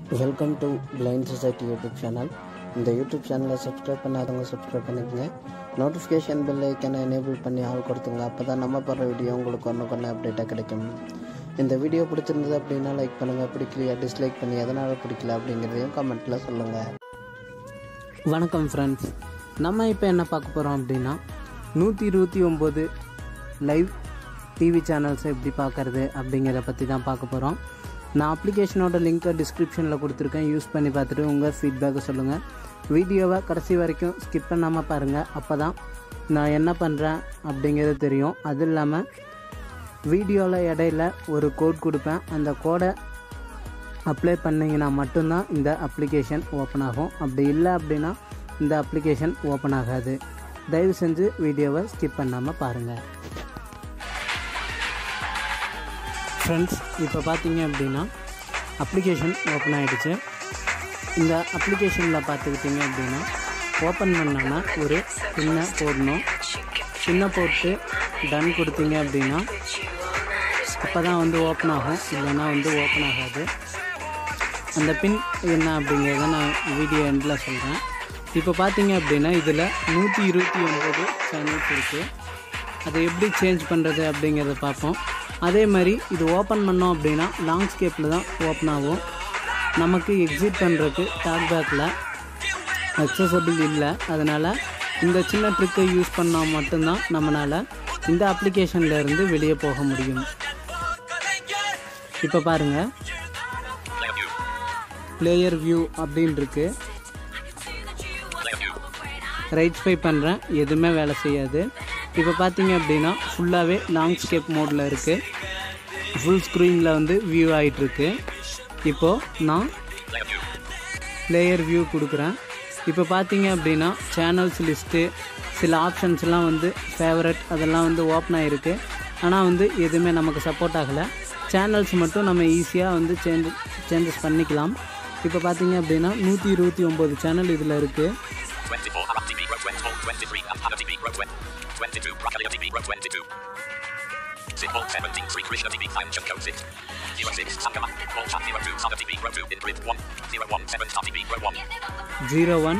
Welcome to blind society YouTube channel இந்த YouTube சேனலை subscribe பண்ணாதவங்க சப்ஸ்கிரைப் பண்ணிக்கங்க நோட்டிஃபிகேஷன் பெல் ஐக்கனை எனேபிள் பண்ணி ஆள் கொடுத்துங்க அப்போ தான் நம்ம போடுற வீடியோ உங்களுக்கு ஒன்று கொண்டு அப்டேட்டாக கிடைக்கும் இந்த வீடியோ பிடிச்சிருந்தது அப்படின்னா லைக் பண்ணுங்கள் பிடிக்கலையா டிஸ்லைக் பண்ணி எதனால் பிடிக்கல அப்படிங்கிறதையும் கமெண்ட்டில் சொல்லுங்கள் வணக்கம் ஃப்ரெண்ட்ஸ் நம்ம இப்போ என்ன பார்க்க போகிறோம் அப்படின்னா நூற்றி இருபத்தி ஒம்பது லைவ் டிவி சேனல்ஸை எப்படி பார்க்குறது அப்படிங்கிறத பற்றி தான் பார்க்க போகிறோம் நான் அப்ளிகேஷனோட லிங்க்கை டிஸ்கிரிப்ஷனில் கொடுத்துருக்கேன் யூஸ் பண்ணி பார்த்துட்டு உங்கள் ஃபீட்பேக்கை சொல்லுங்கள் வீடியோவை கடைசி வரைக்கும் ஸ்கிப் பண்ணாமல் பாருங்கள் அப்போ தான் நான் என்ன பண்ணுறேன் அப்படிங்கிறது தெரியும் அது இல்லாமல் வீடியோவில் இடையில ஒரு கோட் கொடுப்பேன் அந்த கோடை அப்ளை பண்ணிங்கன்னா மட்டும்தான் இந்த அப்ளிகேஷன் ஓப்பன் ஆகும் அப்படி இல்லை அப்படின்னா இந்த அப்ளிகேஷன் ஓப்பன் ஆகாது தயவு செஞ்சு வீடியோவை ஸ்கிப் பண்ணாமல் பாருங்கள் ஃப்ரெண்ட்ஸ் இப்போ பார்த்தீங்க அப்படின்னா அப்ளிகேஷன் ஓப்பன் ஆகிடுச்சு இந்த அப்ளிகேஷனில் பார்த்துக்கிட்டிங்க அப்படின்னா ஓப்பன் பண்ணோன்னா ஒரு பின்னை போடணும் பின்னை போட்டு டன் கொடுத்தீங்க அப்படின்னா அப்போ தான் வந்து ஓப்பன் ஆகும் இல்லைன்னா வந்து ஓப்பன் ஆகாது அந்த பின் என்ன அப்படிங்கிறத நான் வீடியோ எண்டில் சொல்கிறேன் இப்போ பார்த்தீங்க அப்படின்னா இதில் நூற்றி இருபத்தி ஒம்பது சேனல்ஸ் இருக்குது அதை எப்படி சேஞ்ச் பண்ணுறது அப்படிங்கிறத பார்ப்போம் அதே மாதிரி இது ஓப்பன் பண்ணோம் அப்படின்னா லாங் ஸ்கேப்பில் தான் ஓப்பன் ஆகும் நமக்கு எக்ஸிட் பண்ணுறதுக்கு டாக் பேக்கில் அக்சசபிள் இல்லை அதனால் இந்த சின்ன ட்ரிக்கை யூஸ் பண்ணால் மட்டும்தான் நம்மளால் இந்த அப்ளிகேஷனில் இருந்து வெளியே போக முடியும் இப்போ பாருங்கள் பிளேயர் வியூ அப்படின்னு இருக்கு ரைட் ஸ்பை பண்ணுறேன் எதுவுமே வேலை செய்யாது இப்போ பார்த்தீங்க அப்படின்னா ஃபுல்லாகவே லாங் ஸ்கேப் மோடில் இருக்குது ஃபுல் ஸ்க்ரீனில் வந்து வியூ ஆகிட்டுருக்கு இப்போது நான் பிளேயர் வியூ கொடுக்குறேன் இப்போ பார்த்தீங்க அப்படின்னா சேனல்ஸ் லிஸ்ட்டு சில ஆப்ஷன்ஸ்லாம் வந்து ஃபேவரட் அதெல்லாம் வந்து ஓப்பன் ஆகிருக்கு ஆனால் வந்து எதுவுமே நமக்கு சப்போர்ட் ஆகலை சேனல்ஸ் மட்டும் நம்ம ஈஸியாக வந்து சேஞ்ச் சேஞ்சஸ் பண்ணிக்கலாம் இப்போ பார்த்தீங்க அப்படின்னா நூற்றி இருபத்தி ஒம்பது சேனல் இதில் இருக்குது 24 Arab TV Pro 24, 23 and Hana TV Pro 20, 22 Brakalia TV Pro 22. Symbol 17 Sri Krishna TV Function Code 6. 06 Sangama. All chat 02 Sada TV Pro 2 in grid 1. 017 Star TV Pro 1. Zero one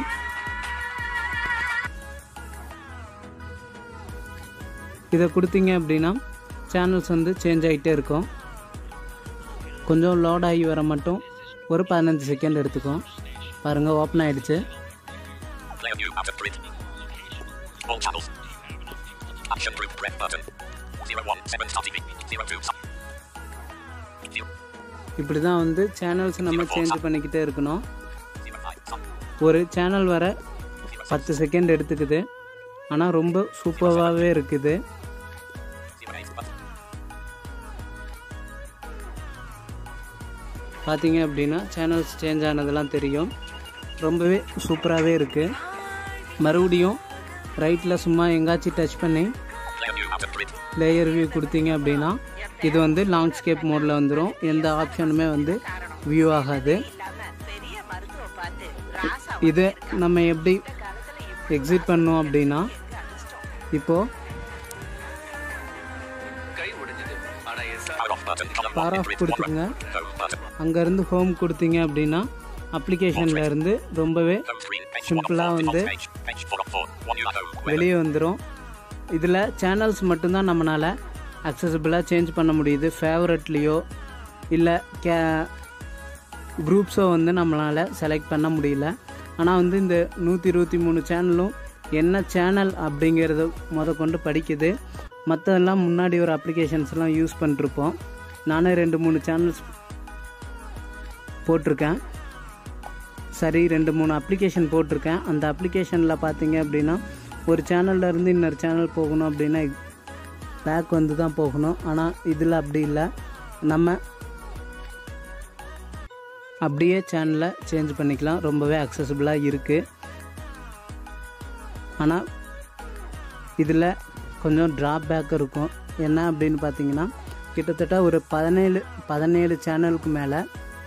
இதை கொடுத்தீங்க அப்படின்னா சேனல்ஸ் வந்து change ஆகிட்டே இருக்கும் கொஞ்சம் load ஆகி வர மட்டும் ஒரு பதினஞ்சு செகண்ட் எடுத்துக்கும் பாருங்கள் ஓப்பன் ஆகிடுச்சு Player view out of grid. All channels. Action group red button. 017 Star TV. 02 Star. இப்படி தான் வந்து சேனல்ஸ் நம்ம சேஞ்ச் பண்ணிக்கிட்டே இருக்கணும் 05 Star. ஒரு சேனல் வர பத்து செகண்ட் எடுத்துக்குது ஆனால் ரொம்ப சூப்பராகவே இருக்குது 08 button. பார்த்தீங்க அப்படின்னா சேனல்ஸ் சேஞ்ச் ஆனதெல்லாம் தெரியும் ரொம்பவே சூப்பராகவே இருக்குது மறுபடியும் ரைட்டில் சும்மா எங்காச்சும் டச் பண்ணி Player view out of grid. Layer view கொடுத்தீங்க அப்படின்னா இது வந்து லாங் ஸ்கேப் மோடில் வந்துடும் எந்த ஆப்ஷனுமே வந்து வியூ ஆகாது பெரிய மருத்துவ பார்த்து ராசா இதை நம்ம எப்படி எக்ஸிட் பண்ணோம் அப்படின்னா இப்போது Power off button. Column 1 power in off grid 1. கொடுத்துக்குங்க Home button. அங்கேருந்து ஹோம் கொடுத்தீங்க அப்படின்னா அப்ளிகேஷனில் இருந்து ரொம்பவே Home screen. Page 1 of சிம்பிளாக 4. வந்து Default page. Page 4 of 4. One new home. Weather. வெளியே வந்துடும் இதில் சேனல்ஸ் மட்டும்தான் நம்மளால் அக்சசபிளாக சேஞ்ச் பண்ண முடியுது ஃபேவரட்லேயோ இல்லை கே குரூப்ஸோ வந்து நம்மளால் செலக்ட் பண்ண முடியல ஆனால் வந்து இந்த நூற்றி இருபத்தி மூணு சேனலும் என்ன சேனல் அப்படிங்கிறத முத கொண்டு படிக்குது மற்றதெல்லாம் முன்னாடி ஒரு அப்ளிகேஷன்ஸ்லாம் யூஸ் பண்ணிருப்போம் நானே ரெண்டு மூணு சேனல்ஸ் போட்டிருக்கேன் சரி ரெண்டு மூணு அப்ளிகேஷன் போட்டிருக்கேன் அந்த அப்ளிகேஷனில் பார்த்தீங்க அப்படின்னா ஒரு சேனல்ல இருந்து இன்னொரு சேனல் போகணும் அப்படின்னா பேக் வந்து தான் போகணும் ஆனால் இதில் அப்படி இல்லை நம்ம அப்படியே சேனலை சேஞ்ச் பண்ணிக்கலாம் ரொம்பவே அக்சசபிளாக இருக்குது ஆனால் இதில் கொஞ்சம் ட்ராப் பேக் இருக்கும் என்ன அப்படின்னு பார்த்தீங்கன்னா கிட்டத்தட்ட ஒரு பதினேழு பதினேழு சேனலுக்கு மேலே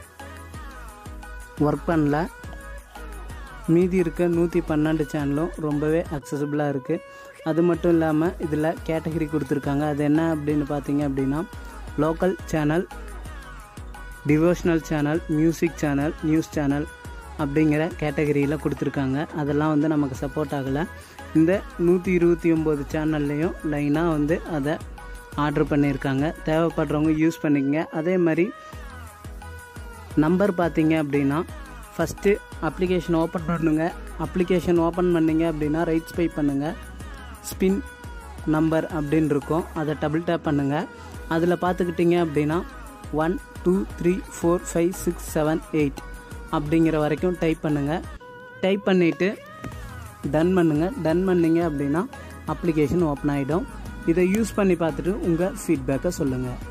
ஒர்க் பண்ணல மீதி இருக்க நூற்றி பன்னெண்டு சேனலும் ரொம்பவே அக்சசபிளாக இருக்குது அது மட்டும் இல்லாமல் இதில் கேட்டகரி கொடுத்துருக்காங்க அது என்ன அப்படின்னு பார்த்தீங்க அப்படின்னா local channel devotional channel music channel news channel அப்படிங்கிற கேட்டகரியில் கொடுத்துருக்காங்க அதெல்லாம் வந்து நமக்கு சப்போர்ட் ஆகலை இந்த நூற்றி இருபத்தி ஒம்பது சேனல்லையும் லைனாக வந்து அதை ஆர்டர் பண்ணியிருக்காங்க தேவைப்படுறவங்க யூஸ் பண்ணிக்கங்க அதே மாதிரி நம்பர் பார்த்தீங்க அப்படின்னா ஃபஸ்ட்டு அப்ளிகேஷன் ஓப்பன் பண்ணுங்க அப்ளிகேஷன் ஓப்பன் பண்ணீங்க அப்படின்னா ரைட் ஸ்பை பண்ணுங்கள் ஸ்பின் நம்பர் அப்படின்னு இருக்கும் அதை டபுள் டேப் பண்ணுங்கள் அதில் பார்த்துக்கிட்டிங்க அப்படின்னா one two three four five six seven eight அப்படிங்கிற வரைக்கும் டைப் பண்ணுங்கள் டைப் பண்ணிவிட்டு டன் பண்ணுங்கள் டன் பண்ணீங்க அப்படின்னா அப்ளிகேஷன் ஓப்பன் ஆகிடும் இதை யூஸ் பண்ணி பார்த்துட்டு உங்கள் ஃபீட்பேக்கை சொல்லுங்கள்